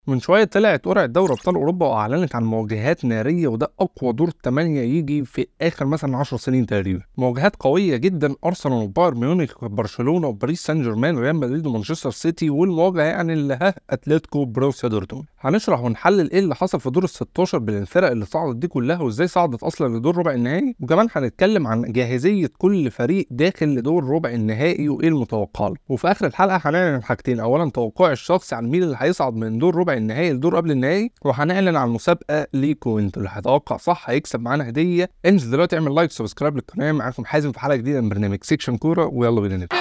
من شويه طلعت قرعه دوري ابطال اوروبا واعلنت عن مواجهات ناريه وده اقوى دور الثمانيه يجي في اخر مثلا 10 سنين تقريبا مواجهات قويه جدا ارسنال وبايرن ميونخ وبرشلونه وباريس سان جيرمان وريال مدريد ومانشستر سيتي والمواجهه يعني اللي ها اتلتيكو بروسيا دورتموند هنشرح ونحلل ايه اللي حصل في دور ال 16 بين الفرق اللي صعدت دي كلها وازاي صعدت اصلا لدور ربع النهائي وكمان هنتكلم عن جاهزيه كل فريق داخل لدور ربع النهائي وايه المتوقع له وفي اخر الحلقه هنعلن حاجتين اولا توقع الشخصي عن مين اللي هيصعد من دور ربع النهائي لدور قبل النهائي وهنعلن عن مسابقه ليكوا انتوا اللي هيتوقع صح هيكسب معانا هديه انزل دلوقتي اعمل لايك وسبسكرايب للقناه معاكم حازم في حلقه جديده من برنامج سيكشن كوره ويلا بينا نبدا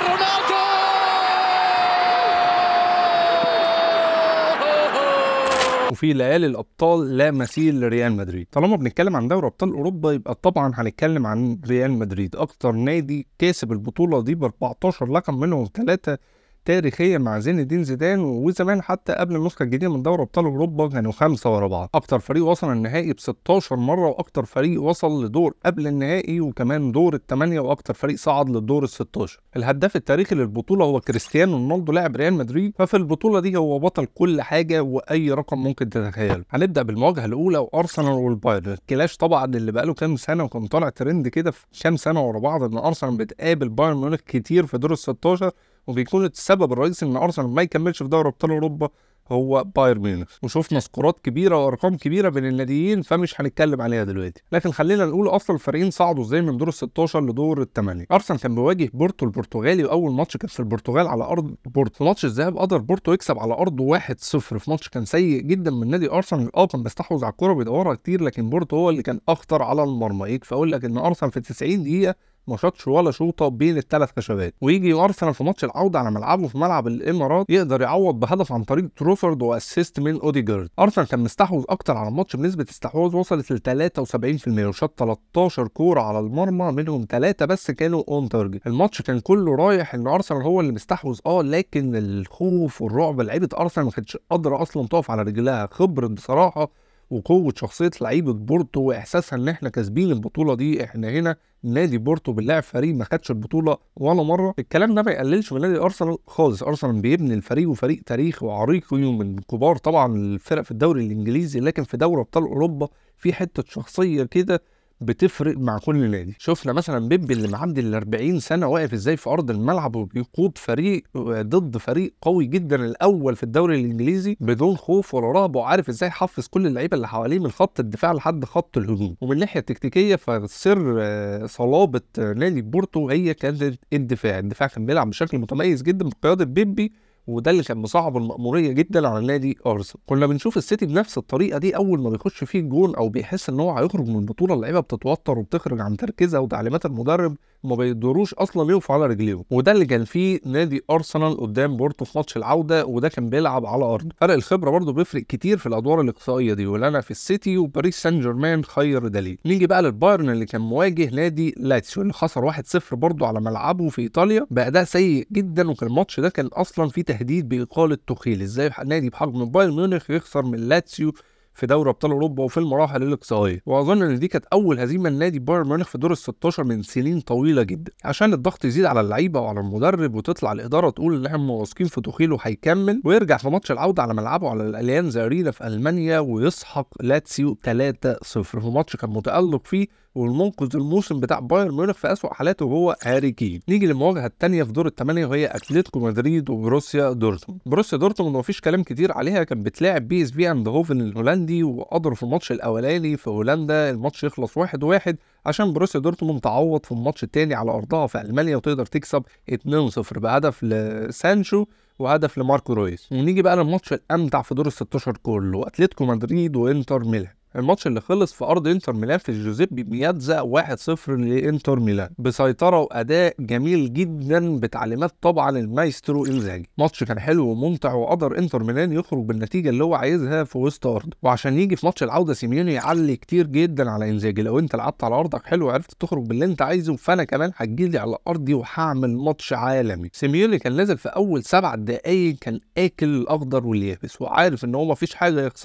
وفي ليالي الابطال لا مثيل لريال مدريد طالما بنتكلم عن دوري ابطال اوروبا يبقى طبعا هنتكلم عن ريال مدريد اكتر نادي كاسب البطوله دي ب 14 لقب منهم ثلاثه تاريخيا مع زين الدين زيدان وزمان حتى قبل النسخه الجديده من دوري ابطال اوروبا كانوا خمسه ورا بعض اكتر فريق وصل النهائي ب 16 مره واكتر فريق وصل لدور قبل النهائي وكمان دور الثمانيه واكتر فريق صعد للدور ال 16 الهداف التاريخي للبطوله هو كريستيانو رونالدو لاعب ريال مدريد ففي البطوله دي هو بطل كل حاجه واي رقم ممكن تتخيله هنبدا بالمواجهه الاولى وارسنال والبايرن الكلاش طبعا اللي بقاله كام سنه وكان طالع ترند كده في كام سنه ورا بعض ان ارسنال بتقابل بايرن ميونخ كتير في دور ال 16 وبيكون السبب الرئيسي ان ارسنال ما يكملش في دوري ابطال اوروبا هو بايرن ميونخ وشفنا سكورات كبيره وارقام كبيره بين الناديين فمش هنتكلم عليها دلوقتي لكن خلينا نقول اصلا الفريقين صعدوا ازاي من دور ال 16 لدور الثمانيه ارسنال كان بيواجه بورتو البرتغالي واول ماتش كان في البرتغال على ارض بورتو في ماتش الذهاب قدر بورتو يكسب على ارضه 1-0 في ماتش كان سيء جدا من نادي ارسنال اه كان بيستحوذ على الكوره بيدورها كتير لكن بورتو هو اللي كان اخطر على المرمى يكفي اقول لك ان ارسنال في 90 دقيقه ما شاطش ولا شوطه بين الثلاث خشبات ويجي ارسنال في ماتش العوده على ملعبه في ملعب الامارات يقدر يعوض بهدف عن طريق تروفورد واسيست من اوديجارد ارسنال كان مستحوذ اكتر على الماتش بنسبه استحواذ وصلت ل 73% وشاط 13 كوره على المرمى منهم ثلاثه بس كانوا اون تارجت الماتش كان كله رايح ان ارسنال هو اللي مستحوذ اه لكن الخوف والرعب لعيبه ارسنال ما كانتش قادره اصلا تقف على رجلها خبرت بصراحه وقوه شخصيه لعيبه بورتو واحساسها ان احنا كاسبين البطوله دي احنا هنا نادي بورتو بنلاعب فريق ما خدش البطوله ولا مره الكلام ده ما يقللش من نادي ارسنال خالص ارسنال بيبني الفريق وفريق تاريخي وعريق ومن كبار طبعا الفرق في الدوري الانجليزي لكن في دوري ابطال اوروبا في حته شخصيه كده بتفرق مع كل نادي شفنا مثلا بيبي اللي معدي ال 40 سنه واقف ازاي في ارض الملعب وبيقود فريق ضد فريق قوي جدا الاول في الدوري الانجليزي بدون خوف ولا رهبه وعارف ازاي يحفز كل اللعيبه اللي حواليه من خط الدفاع لحد خط الهجوم ومن الناحيه التكتيكيه فسر صلابه نادي بورتو هي كانت الدفاع الدفاع كان بيلعب بشكل متميز جدا بقياده بيبي وده اللي كان مصعب المأمورية جدا على نادي أرسنال كنا بنشوف السيتي بنفس الطريقة دي أول ما بيخش فيه جون أو بيحس إن هو هيخرج من البطولة اللعيبة بتتوتر وبتخرج عن تركيزها وتعليمات المدرب وما بيقدروش اصلا يقفوا على رجليهم وده اللي كان فيه نادي ارسنال قدام بورتو في ماتش العوده وده كان بيلعب على ارض فرق الخبره برضه بيفرق كتير في الادوار الاقصائيه دي ولنا في السيتي وباريس سان جيرمان خير دليل نيجي بقى للبايرن اللي كان مواجه نادي لاتسيو اللي خسر 1-0 برضه على ملعبه في ايطاليا باداء سيء جدا وكان الماتش ده كان اصلا فيه تهديد باقاله توخيل ازاي نادي بحجم بايرن ميونخ يخسر من لاتسيو في دوري ابطال اوروبا وفي المراحل الاقصائيه واظن ان دي كانت اول هزيمه لنادي بايرن ميونخ في دور ال 16 من سنين طويله جدا عشان الضغط يزيد على اللعيبه وعلى المدرب وتطلع الاداره تقول ان احنا واثقين في توخيل هيكمل ويرجع في ماتش العوده على ملعبه على الاليانز ارينا في المانيا ويسحق لاتسيو 3-0 في ماتش كان متالق فيه والمنقذ الموسم بتاع بايرن ميونخ في اسوء حالاته هو هاري كين نيجي للمواجهه الثانيه في دور الثمانيه وهي اتلتيكو مدريد وبروسيا دورتموند بروسيا دورتموند مفيش كلام كتير عليها كانت بتلاعب بي اس في اند هوفن الهولندي وقدروا في الماتش الاولاني في هولندا الماتش يخلص واحد واحد عشان بروسيا دورتموند تعوض في الماتش الثاني على ارضها في المانيا وتقدر تكسب 2-0 بهدف لسانشو وهدف لماركو رويس ونيجي بقى للماتش الامتع في دور ال 16 كله اتلتيكو مدريد وانتر ميلان الماتش اللي خلص في ارض انتر ميلان في جوزيبي مياتزا 1-0 لانتر ميلان بسيطره واداء جميل جدا بتعليمات طبعا المايسترو انزاجي ماتش كان حلو وممتع وقدر انتر ميلان يخرج بالنتيجه اللي هو عايزها في وسط ارض وعشان يجي في ماتش العوده سيميوني يعلي كتير جدا على انزاجي لو انت لعبت على ارضك حلو وعرفت تخرج باللي انت عايزه فانا كمان هتجيلي على ارضي وهعمل ماتش عالمي سيميوني كان نازل في اول سبع دقايق كان اكل الاخضر واليابس وعارف ان هو مفيش حاجه يخسرها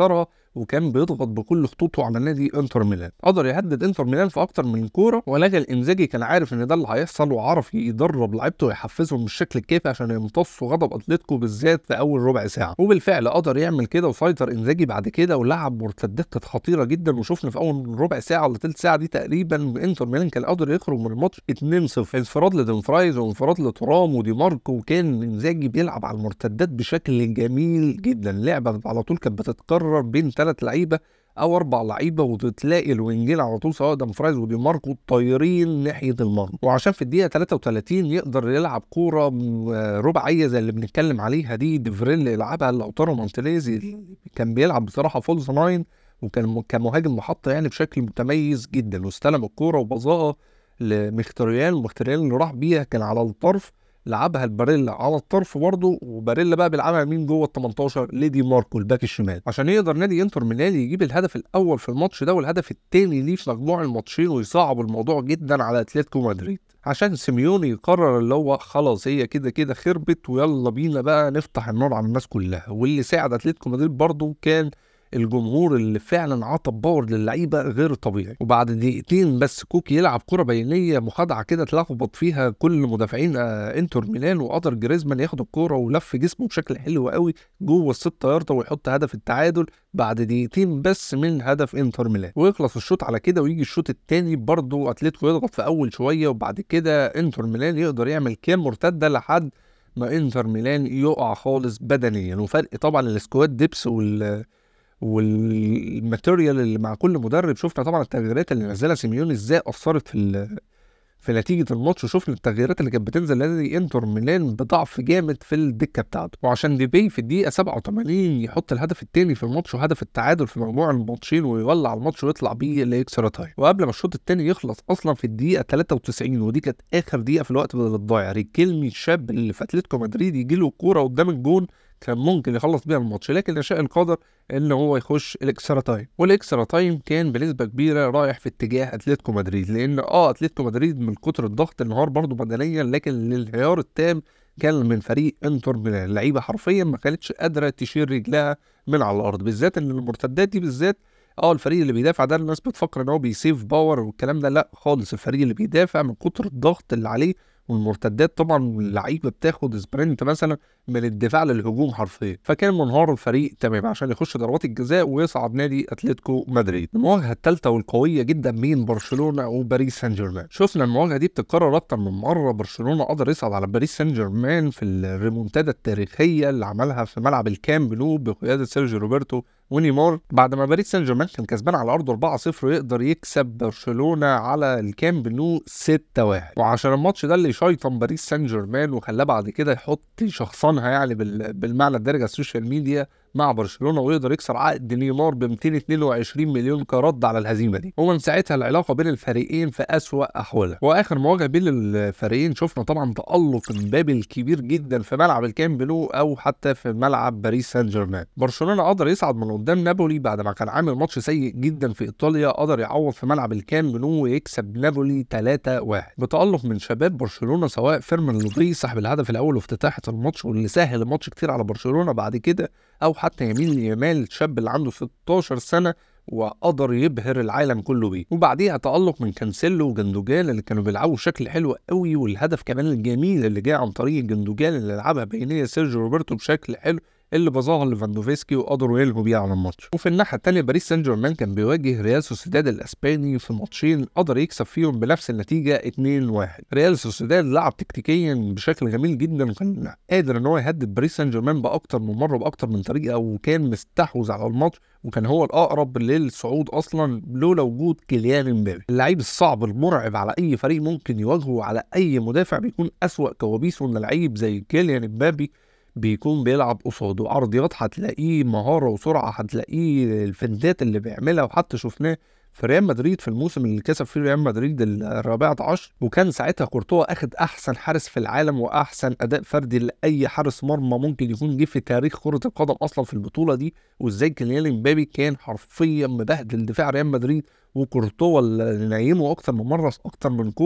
وكان بيضغط بكل خطوطه على نادي انتر ميلان قدر يهدد انتر ميلان في اكتر من كوره ولكن انزاجي كان عارف ان ده اللي هيحصل وعرف يدرب لعيبته ويحفزهم بالشكل الكافي عشان يمتصوا غضب اتلتيكو بالذات في اول ربع ساعه وبالفعل قدر يعمل كده وسيطر انزاجي بعد كده ولعب مرتدات كانت خطيره جدا وشفنا في اول ربع ساعه ولا ثلث ساعه دي تقريبا انتر ميلان كان قادر يخرج من الماتش 2-0 انفراد لدنفرايز وانفراد لترام ودي ماركو وكان انزاجي بيلعب على المرتدات بشكل جميل جدا لعبه على طول كانت بتتكرر بين ثلاث لعيبه او اربع لعيبه وتلاقي الوينجين على طول سواء دامفرايز ودي ماركو طايرين ناحيه المرمى وعشان في الدقيقه 33 يقدر يلعب كوره رباعيه زي اللي بنتكلم عليها دي ديفريل يلعبها لاوتارو مونتليزي كان بيلعب بصراحه فولز ناين وكان كمهاجم محطه يعني بشكل متميز جدا واستلم الكوره وبظاها لمختريان ومختريان اللي راح بيها كان على الطرف لعبها الباريلا على الطرف برضه وباريلا بقى بيلعبها مين جوه ال 18 ليدي ماركو الباك الشمال عشان يقدر نادي انتر ميلان يجيب الهدف الاول في الماتش ده والهدف الثاني ليه في مجموع الماتشين ويصعب الموضوع جدا على اتلتيكو مدريد عشان سيميوني يقرر اللي هو خلاص هي كده كده خربت ويلا بينا بقى نفتح النار على الناس كلها واللي ساعد اتلتيكو مدريد برضه كان الجمهور اللي فعلا عطى باور للعيبه غير طبيعي وبعد دقيقتين بس كوكي يلعب كره بينيه مخادعه كده اتلخبط فيها كل مدافعين آه، انتر ميلان وقدر جريزمان ياخد الكوره ولف جسمه بشكل حلو قوي جوه الست يارده ويحط هدف التعادل بعد دقيقتين بس من هدف انتر ميلان ويخلص الشوط على كده ويجي الشوط الثاني برضه اتلتيكو يضغط في اول شويه وبعد كده انتر ميلان يقدر يعمل كام مرتده لحد ما انتر ميلان يقع خالص بدنيا وفرق طبعا السكواد ديبس وال والماتيريال اللي مع كل مدرب شفنا طبعا التغييرات اللي نزلها سيميوني ازاي اثرت في في نتيجه الماتش وشفنا التغييرات اللي كانت بتنزل لنادي انتر ميلان بضعف جامد في الدكه بتاعته وعشان ديبي في الدقيقه 87 يحط الهدف الثاني في الماتش وهدف التعادل في مجموع الماتشين ويولع الماتش ويطلع بيه لاكسترا تايم وقبل ما الشوط الثاني يخلص اصلا في الدقيقه 93 ودي كانت اخر دقيقه في الوقت بدل الضايع ريكيلمي الشاب اللي في اتلتيكو مدريد يجي له الكوره قدام الجون كان ممكن يخلص بيها الماتش لكن يشاء القدر ان هو يخش الاكسترا تايم والاكسترا تايم كان بنسبه كبيره رايح في اتجاه اتلتيكو مدريد لان اه اتلتيكو مدريد من كتر الضغط انهار برضه بدنيا لكن الانهيار التام كان من فريق انتر ميلان اللعيبه حرفيا ما كانتش قادره تشيل رجلها من على الارض بالذات ان المرتدات دي بالذات اه الفريق اللي بيدافع ده الناس بتفكر ان هو بيسيف باور والكلام ده لا خالص الفريق اللي بيدافع من كتر الضغط اللي عليه والمرتدات طبعا اللعيبه بتاخد سبرنت مثلا من الدفاع للهجوم حرفيا فكان منهار الفريق تمام عشان يخش ضربات الجزاء ويصعد نادي اتلتيكو مدريد المواجهه الثالثه والقويه جدا بين برشلونه وباريس سان جيرمان شفنا المواجهه دي بتتكرر اكتر من مره برشلونه قدر يصعد على باريس سان جيرمان في الريمونتادا التاريخيه اللي عملها في ملعب الكامب نو بقياده سيرجيو روبرتو ونيمار بعد ما باريس سان جيرمان كان كسبان على ارضه 4-0 يقدر يكسب برشلونه على الكامب نو 6-1 وعشان الماتش ده اللي شيطن باريس سان جيرمان وخلاه بعد كده يحط شخصنها يعني بالمعنى الدارج على السوشيال ميديا مع برشلونه ويقدر يكسر عقد نيمار ب 222 مليون كرد على الهزيمه دي ومن ساعتها العلاقه بين الفريقين في اسوا احوالها واخر مواجهه بين الفريقين شفنا طبعا تالق مبابي الكبير جدا في ملعب الكامب نو او حتى في ملعب باريس سان جيرمان برشلونه قدر يصعد من قدام نابولي بعد ما كان عامل ماتش سيء جدا في ايطاليا قدر يعوض في ملعب الكامب نو ويكسب نابولي 3-1 بتالق من شباب برشلونه سواء فيرمان لوبري صاحب الهدف الاول وافتتاحه الماتش واللي سهل الماتش كتير على برشلونه بعد كده او حتى يمين يامال الشاب اللي عنده 16 سنه وقدر يبهر العالم كله بيه وبعديها تألق من كانسيلو وجندوجان اللي كانوا بيلعبوا بشكل حلو قوي والهدف كمان الجميل اللي جاي عن طريق جندوجان اللي لعبها بينيه سيرجيو روبرتو بشكل حلو اللي بظاهر لفاندوفسكي وقدروا يلهوا بيها على الماتش وفي الناحيه الثانيه باريس سان جيرمان كان بيواجه ريال سوسيداد الاسباني في ماتشين قدر يكسب فيهم بنفس النتيجه 2-1 ريال سوسيداد لعب تكتيكيا بشكل جميل جدا وكان قادر ان هو يهدد باريس سان جيرمان باكتر من مره باكتر من طريقه وكان مستحوذ على الماتش وكان هو الاقرب للصعود اصلا لولا وجود كيليان امبابي اللعيب الصعب المرعب على اي فريق ممكن يواجهه على اي مدافع بيكون اسوا كوابيسه ان لعيب زي كيليان امبابي بيكون بيلعب قصاده عرضيات هتلاقيه مهاره وسرعه هتلاقيه الفندات اللي بيعملها وحتى شفناه في ريال مدريد في الموسم اللي كسب فيه ريال مدريد الرابعة عشر وكان ساعتها كورتوا اخد احسن حارس في العالم واحسن اداء فردي لاي حارس مرمى ممكن يكون جه في تاريخ كرة القدم اصلا في البطولة دي وازاي كيليان امبابي كان حرفيا مبهدل دفاع ريال مدريد وكورتوا اللي نايمه اكتر من مره اكتر من كوره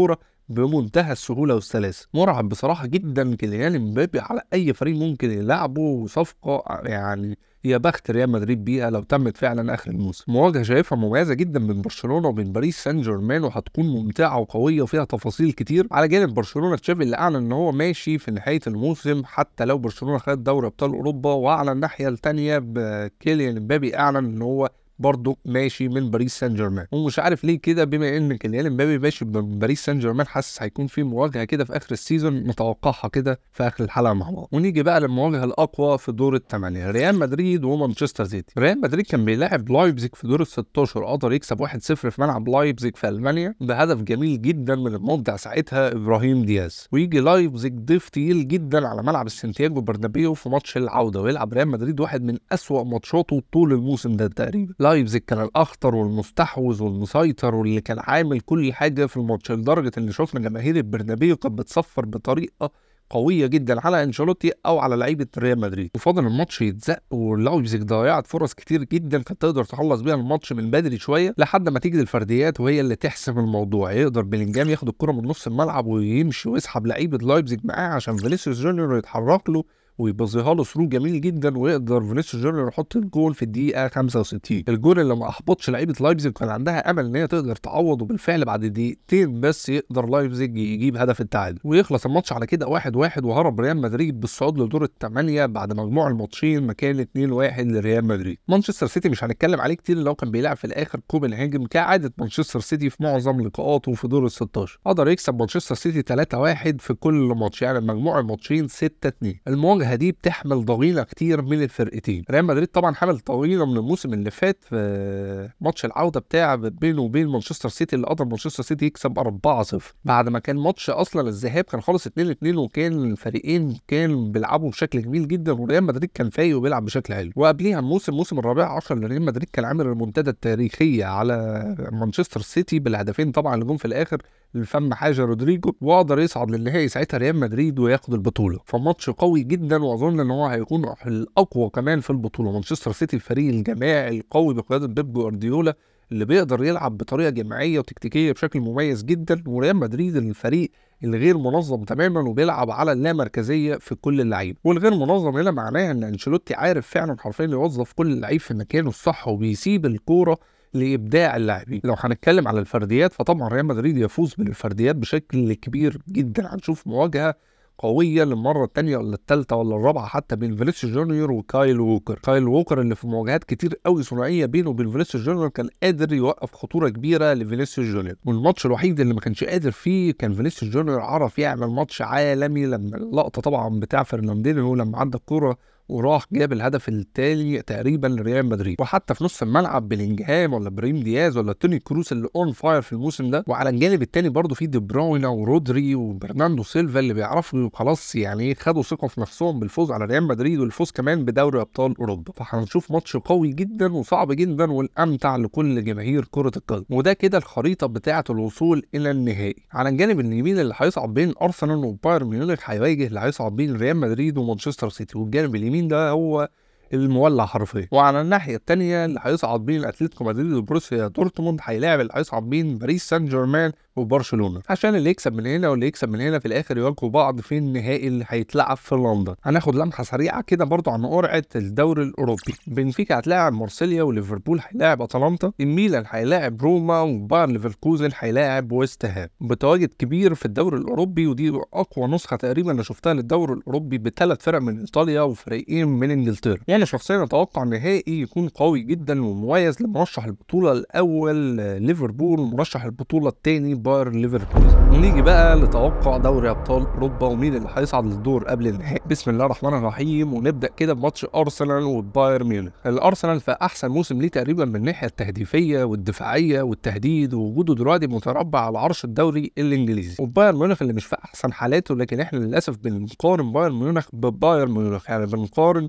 بمنتهى السهوله والسلاسه مرعب بصراحه جدا كيليان امبابي على اي فريق ممكن يلعبه وصفقه يعني يا بخت ريال مدريد بيها لو تمت فعلا اخر الموسم مواجهه شايفها مميزه جدا بين برشلونه وبين باريس سان جيرمان وهتكون ممتعه وقويه وفيها تفاصيل كتير على جانب برشلونه تشافي اللي اعلن ان هو ماشي في نهايه الموسم حتى لو برشلونه خد دوري ابطال اوروبا وعلى الناحيه الثانيه كيليان امبابي اعلن ان هو برضه ماشي من باريس سان جيرمان ومش عارف ليه كده بما ان كيليان امبابي ماشي من باريس سان جيرمان حاسس هيكون في مواجهه كده في اخر السيزون نتوقعها كده في اخر الحلقه مع بعض ونيجي بقى للمواجهه الاقوى في دور الثمانيه ريال مدريد ومانشستر سيتي ريال مدريد كان بيلاعب لايبزيج في دور ال 16 قدر يكسب 1-0 في ملعب لايبزيج في المانيا بهدف جميل جدا من المبدع ساعتها ابراهيم دياز ويجي لايبزيج ضيف تقيل جدا على ملعب السنتياجو برنابيو في ماتش العوده ويلعب ريال مدريد واحد من اسوأ ماتشاته طول الموسم ده تقريبا لايبزيج كان الاخطر والمستحوذ والمسيطر واللي كان عامل كل حاجه في الماتش لدرجه ان شفنا جماهير البرنابيو كانت بتصفر بطريقه قويه جدا على انشيلوتي او على لعيبه ريال مدريد وفضل الماتش يتزق ولايبزيج ضيعت فرص كتير جدا كانت تقدر تخلص بيها الماتش من بدري شويه لحد ما تيجي الفرديات وهي اللي تحسم الموضوع يقدر بلينجهام ياخد الكره من نص الملعب ويمشي ويسحب لعيبه لايبزيج معاه عشان فينيسيوس جونيور يتحرك له ويبظيها له ثرو جميل جدا ويقدر فينيسيوس جونيور يحط الجول في الدقيقه 65 الجول اللي ما احبطش لعيبه لايبزيج كان عندها امل ان هي تقدر تعوض وبالفعل بعد دقيقتين بس يقدر لايبزيج يجيب هدف التعادل ويخلص الماتش على كده 1-1 واحد واحد وهرب ريال مدريد بالصعود لدور الثمانيه بعد مجموع الماتشين مكان 2-1 لريال مدريد مانشستر سيتي مش هنتكلم عليه كتير لو كان بيلعب في الاخر كوبنهاجن كعاده مانشستر سيتي في معظم لقاءاته في دور ال 16 قدر يكسب مانشستر سيتي 3-1 في كل ماتش يعني مجموع الماتشين 6-2 المواجهه دي بتحمل ضغينه كتير من الفرقتين ريال مدريد طبعا حمل طويله من الموسم اللي فات في ماتش العوده بتاع بينه وبين مانشستر سيتي اللي قدر مانشستر سيتي يكسب 4-0 بعد ما كان ماتش اصلا الذهاب كان خالص 2-2 وكان الفريقين كانوا بيلعبوا بشكل جميل جدا وريال مدريد كان فايق وبيلعب بشكل حلو وقبليها الموسم الموسم الرابع عشر لريال مدريد كان عامل المنتدى التاريخيه على مانشستر سيتي بالهدفين طبعا اللي جم في الاخر لفم حاجه رودريجو وقدر يصعد للنهائي ساعتها ريال مدريد وياخد البطوله فماتش قوي جدا واظن ان هو هيكون الاقوى كمان في البطوله مانشستر سيتي الفريق الجماعي القوي بقياده بيب جوارديولا اللي بيقدر يلعب بطريقه جماعيه وتكتيكيه بشكل مميز جدا وريال مدريد الفريق الغير منظم تماما وبيلعب على اللامركزيه في كل اللعيبه والغير منظم هنا معناها ان انشيلوتي عارف فعلا حرفيا يوظف كل لعيب في مكانه الصح وبيسيب الكوره لابداع اللاعبين لو هنتكلم على الفرديات فطبعا ريال مدريد يفوز بالفرديات بشكل كبير جدا هنشوف مواجهه قويه للمره الثانيه ولا الثالثه ولا الرابعه حتى بين فينيسيوس جونيور وكايل ووكر كايل ووكر اللي في مواجهات كتير قوي ثنائيه بينه وبين فينيسيوس جونيور كان قادر يوقف خطوره كبيره لفينيسيوس جونيور والماتش الوحيد اللي ما كانش قادر فيه كان فينيسيوس جونيور عرف يعمل ماتش عالمي لما اللقطه طبعا بتاع فرناندينيو لما عدى الكوره وراح جاب الهدف التالي تقريبا لريال مدريد وحتى في نص الملعب بلينجهام ولا بريم دياز ولا توني كروس اللي اون فاير في الموسم ده وعلى الجانب التاني برضه في دي بروينا ورودري وبرناندو سيلفا اللي بيعرفوا خلاص يعني خدوا ثقه في نفسهم بالفوز على ريال مدريد والفوز كمان بدوري ابطال اوروبا فهنشوف ماتش قوي جدا وصعب جدا والامتع لكل جماهير كره القدم وده كده الخريطه بتاعه الوصول الى النهائي على الجانب اليمين اللي هيصعد بين ارسنال وبايرن ميونخ هيواجه اللي هيصعد بين ريال مدريد ومانشستر سيتي والجانب اليمين ده هو المولع حرفيا وعلى الناحيه الثانيه اللي هيصعد بين اتلتيكو مدريد وبروسيا دورتموند هيلاعب اللي هيصعد بين باريس سان جيرمان وبرشلونه عشان اللي يكسب من هنا واللي يكسب من هنا في الاخر يواجهوا بعض في النهائي اللي هيتلعب في لندن هناخد لمحه سريعه كده برضو عن قرعه الدوري الاوروبي بنفيكا هتلاعب مارسيليا وليفربول هيلاعب اتلانتا الميلان هيلاعب روما وباير ليفركوزن هيلاعب ويست هام بتواجد كبير في الدوري الاوروبي ودي اقوى نسخه تقريبا انا شفتها للدوري الاوروبي بثلاث فرق من ايطاليا وفريقين من انجلترا يعني شخصيا اتوقع نهائي يكون قوي جدا ومميز لمرشح البطوله الاول ليفربول ومرشح البطوله الثاني باير ليفربول ونيجي بقى لتوقع دوري ابطال اوروبا ومين اللي هيصعد للدور قبل النهائي بسم الله الرحمن الرحيم ونبدا كده بماتش ارسنال وبايرن ميونخ الارسنال في احسن موسم ليه تقريبا من الناحيه التهديفيه والدفاعيه والتهديد ووجوده دلوقتي متربع على عرش الدوري الانجليزي وبايرن ميونخ اللي مش في احسن حالاته لكن احنا للاسف بنقارن بايرن ميونخ ببايرن ميونخ يعني بنقارن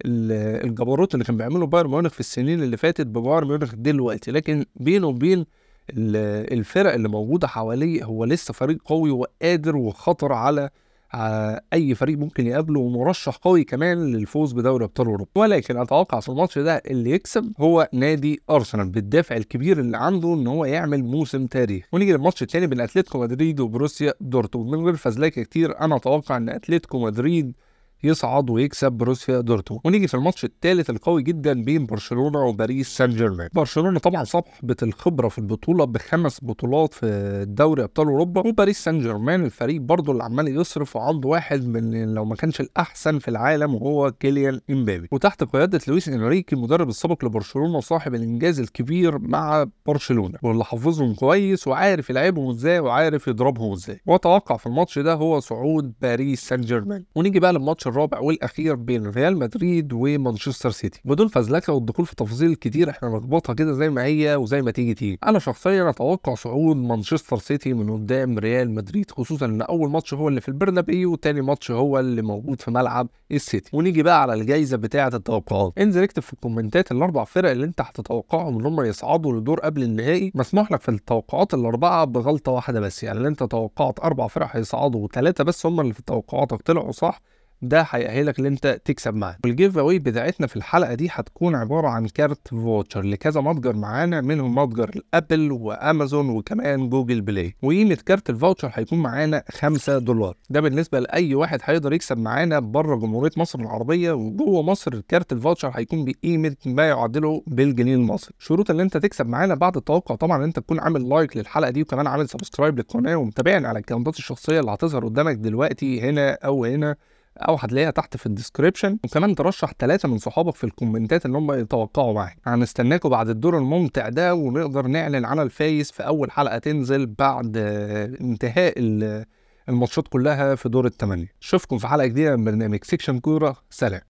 الجبروت اللي كان بيعمله بايرن ميونخ في السنين اللي فاتت ببايرن ميونخ دلوقتي لكن بينه وبين الفرق اللي موجوده حواليه هو لسه فريق قوي وقادر وخطر على آه، اي فريق ممكن يقابله ومرشح قوي كمان للفوز بدوري ابطال اوروبا ولكن اتوقع في الماتش ده اللي يكسب هو نادي ارسنال بالدافع الكبير اللي عنده ان هو يعمل موسم تاريخي ونيجي للماتش الثاني بين اتلتيكو مدريد وبروسيا دورتموند من غير فزلكه كتير انا اتوقع ان اتلتيكو مدريد يصعد ويكسب بروسيا دورتموند ونيجي في الماتش الثالث القوي جدا بين برشلونه وباريس سان جيرمان برشلونه طبعا صاحبه الخبره في البطوله بخمس بطولات في دوري ابطال اوروبا وباريس سان جيرمان الفريق برضه اللي عمال يصرف وعنده واحد من لو ما كانش الاحسن في العالم وهو كيليان امبابي وتحت قياده لويس انريكي المدرب السابق لبرشلونه وصاحب الانجاز الكبير مع برشلونه واللي حافظهم كويس وعارف يلعبهم ازاي وعارف يضربهم ازاي واتوقع في الماتش ده هو صعود باريس سان جيرمان ونيجي بقى للماتش الرابع والاخير بين ريال مدريد ومانشستر سيتي بدون فزلكه والدخول في تفاصيل كتير احنا نربطها كده زي ما هي وزي ما تيجي تيجي انا شخصيا اتوقع صعود مانشستر سيتي من قدام ريال مدريد خصوصا ان اول ماتش هو اللي في البرنابيو وتاني ماتش هو اللي موجود في ملعب السيتي ونيجي بقى على الجائزه بتاعه التوقعات انزل اكتب في الكومنتات الاربع فرق اللي انت هتتوقعهم ان هم يصعدوا لدور قبل النهائي مسموح لك في التوقعات الاربعه بغلطه واحده بس يعني اللي انت توقعت اربع فرق هيصعدوا وثلاثه بس هم اللي في توقعاتك طلعوا صح ده هيأهلك ان انت تكسب معاه والجيف اواي بتاعتنا في الحلقه دي هتكون عباره عن كارت فوتشر لكذا متجر معانا منهم متجر الابل وامازون وكمان جوجل بلاي وقيمه كارت الفوتشر هيكون معانا 5 دولار ده بالنسبه لاي واحد هيقدر يكسب معانا بره جمهوريه مصر العربيه وجوه مصر كارت الفوتشر هيكون بقيمه ما يعادله بالجنيه المصري شروط اللي انت تكسب معانا بعد التوقع طبعا ان انت تكون عامل لايك للحلقه دي وكمان عامل سبسكرايب للقناه ومتابعني على الكاونتات الشخصيه اللي هتظهر قدامك دلوقتي هنا او هنا او هتلاقيها تحت في الديسكريبشن وكمان ترشح ثلاثه من صحابك في الكومنتات ان هم يتوقعوا معاك هنستناكم بعد الدور الممتع ده ونقدر نعلن على الفايز في اول حلقه تنزل بعد انتهاء الماتشات كلها في دور الثمانيه اشوفكم في حلقه جديده من برنامج سيكشن كوره سلام